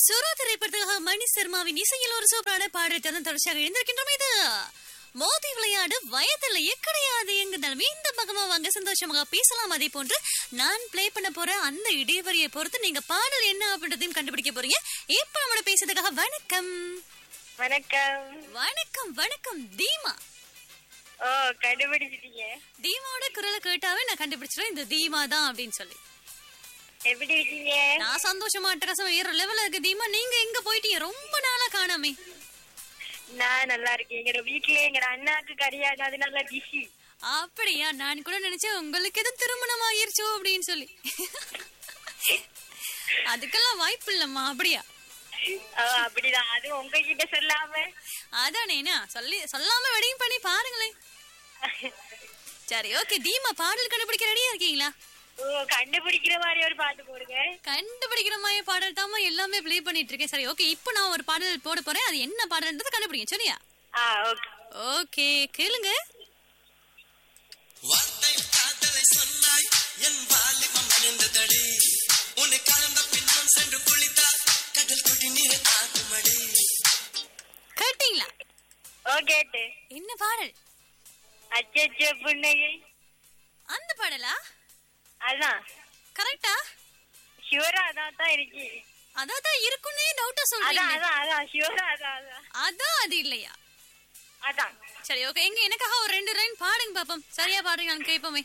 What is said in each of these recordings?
சுரா திரைப்படத்துக்காக மணி சர்மாவின் இசையில் ஒரு சூப்பரான பாடல் திறந்து தொடர்ச்சியாக எழுந்திருக்கின்றோம் இது மோதி விளையாடு வயதிலேயே கிடையாது எங்கிருந்தாலுமே இந்த பக்கமா வாங்க சந்தோஷமாக பேசலாம் அதே போன்று நான் ப்ளே பண்ண போற அந்த இடைவெளியை பொறுத்து நீங்க பாடல் என்ன அப்படின்றதையும் கண்டுபிடிக்க போறீங்க இப்ப நம்மளோட பேசுறதுக்காக வணக்கம் வணக்கம் வணக்கம் வணக்கம் தீமா ஓ கண்டுபிடிச்சிட்டீங்க தீமாவோட குரலை கேட்டாவே நான் கண்டுபிடிச்சிடுவேன் இந்த தீமா தான் அப்படின்னு சொல்லி எப்படி இருக்கீங்க நான் சந்தோஷமா அட்டகாசம் வேற லெவல்ல இருக்கு தீமா நீங்க எங்க போயிட்டீங்க ரொம்ப நாளா காணாமே நான் நல்லா இருக்கேன் எங்க வீட்லயே எங்க அண்ணாக்கு கிடையாது அதனால பிஸி அப்படியா நான் கூட நினைச்சேன் உங்களுக்கு எதுவும் திருமணம் ஆகிருச்சோ அப்படின்னு சொல்லி அதுக்கெல்லாம் வாய்ப்பு இல்லம்மா அப்படியா அப்படிதான் அது உங்ககிட்ட சொல்லாம அதானேனா சொல்லி சொல்லாம வெடிங் பண்ணி பாருங்களேன் சரி ஓகே தீமா பாடல் கண்டுபிடிக்க ரெடியா இருக்கீங்களா ஓ கண்டுபிடிக்கிற மாதிரி ஒரு பாட்டு போடுங்க கண்டுபிடிக்கிற மாதிரி பாடல் தாமா எல்லாமே ப்ளே பண்ணிட்டு இருக்கேன் சரி ஓகே இப்போ நான் ஒரு பாடல் போட போறேன் அது என்ன பாடல்ன்றது கண்டுபிடிங்க சரியா ஆ ஓகே ஓகே கேளுங்க வார்த்தை காதலை சொன்னாய் என் வாலிபம் நின்றதடி உன்னை கலந்த பின்னம் சென்று குளித்தால் கடல் குடிநீர் ஆகுமடி கேட்டீங்களா ஓகேட்டு என்ன பாடல் அச்சச்சோ புன்னகை அந்த பாடலா அதான் கரெக்டா ஷிவரா அதான் தான் இருக்கு அதான் தான் இருக்குன்னே டவுட்டா அதான் சொல்றீங்க அதான் அதான் ஷிவரா அதான் அதான் அதான் அது இல்லையா அதான் சரி ஓகே எங்க எனக்காக ஒரு ரெண்டு லைன் பாடுங்க பாப்போம் சரியா பாடுங்க நான் கேட்போமே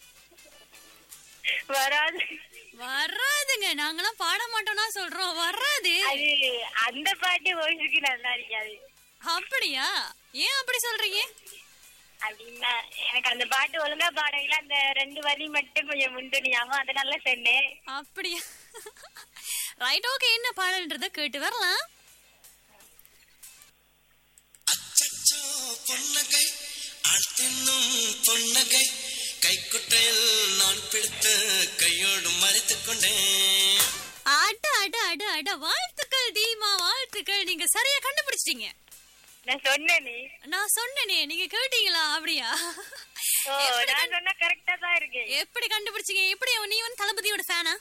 வராது வராதுங்க நாங்களாம் பாட மாட்டோம்னா சொல்றோம் வராது அது அந்த பாட்டு வாய்ஸுக்கு நல்லா இருக்காது அப்படியா ஏன் அப்படி சொல்றீங்க அப்படின்னா எனக்கு அந்த பாட்டு ஒழுங்கா பாடல அந்த ரெண்டு வரி மட்டும் கொஞ்சம் முண்டுனியாம அதனால சொன்னேன் அப்படியா ரைட் ஓகே என்ன பாடல்ன்றத கேட்டு வரலாம் அச்சச்சோ பொன்னகை ஆள் தின்னும் பொன்னகை கைக்குட்டையில் நான் பிடித்து கையோடு மறைத்துக் கொண்டேன் அட அட அட அட வாழ்த்துக்கள் தீமா வாழ்த்துக்கள் நீங்க சரியா கண்டுபிடிச்சிட்டீங்க நான் சொன்னேனே நான் சொன்னேனே நீங்க கேட்டீங்களா அப்படியா ஓ எப்படி நான் சொன்னா கரெக்டா தான் இருக்கு எப்படி கண்டுபிடிச்சீங்க எப்படி நீ வந்து தளபதியோட ஃபேனா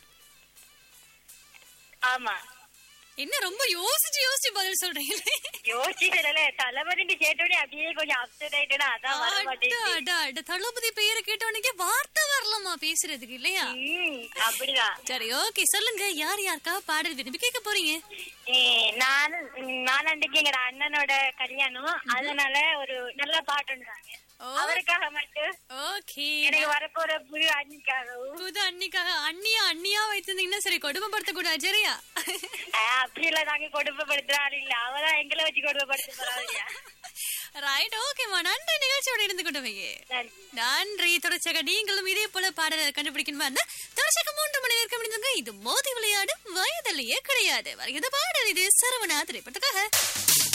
ஆமா என்ன ரொம்ப யோசிச்சு யோசிச்சு பதில் சொல்றீங்களே யோசிக்கல தளபதி கேட்டோடனே அப்படியே கொஞ்சம் அப்செட் ஆயிட்டேனா அதான் வர அட, மாட்டேங்குது அட, அட, தளபதி பெயரை கேட்டவனுக்கே வார்த்தை வரலாமா பேசுறதுக்கு இல்லையா ம், அப்படிதான் சரி ஓகே சொல்லுங்க யார் யாருக்கா பாடல் விரும்பி கேட்க போறீங்க ஏ, நான் நாலாண்டுக்கு எங்க அண்ணனோட கல்யாணம் அதனால ஒரு நல்ல பாட்டுன்றாங்க ஓ. அவருக்காக மட்டும் ஓகே எனக்கு வரப்போற புது அண்ணிக்காகவும் புது அன்னிக்காக அண்ணியா அண்ணியா வைத்திருந்தீங்கன்னா சரி கொடுமைப்படுத்த கூடாது சரியா ஆஹ் அப்படி இல்ல நாங்க கொடுமைப்படுத்துறாரு இல்ல அவதான் எங்களை வச்சு கொடுமைப்படுத்த போறாங்க ரைட் ஓகேமா நன்றி நிகழ்ச்சியோட இருந்து கொண்டவங்க நன்றி. நன்றி தொடர்ச்சியாக நீங்களும் இதே போல பாடலை கண்டுபிடிக்கணுமா இருந்தா தொடர்ச்சியாக மூன்று மணி நேரம் முடிந்தாங்க இது மோதி விளையாடும் வயதிலேயே கிடையாது வருகிறது பாடல் இது சரவணா திரைப்படத்துக்காக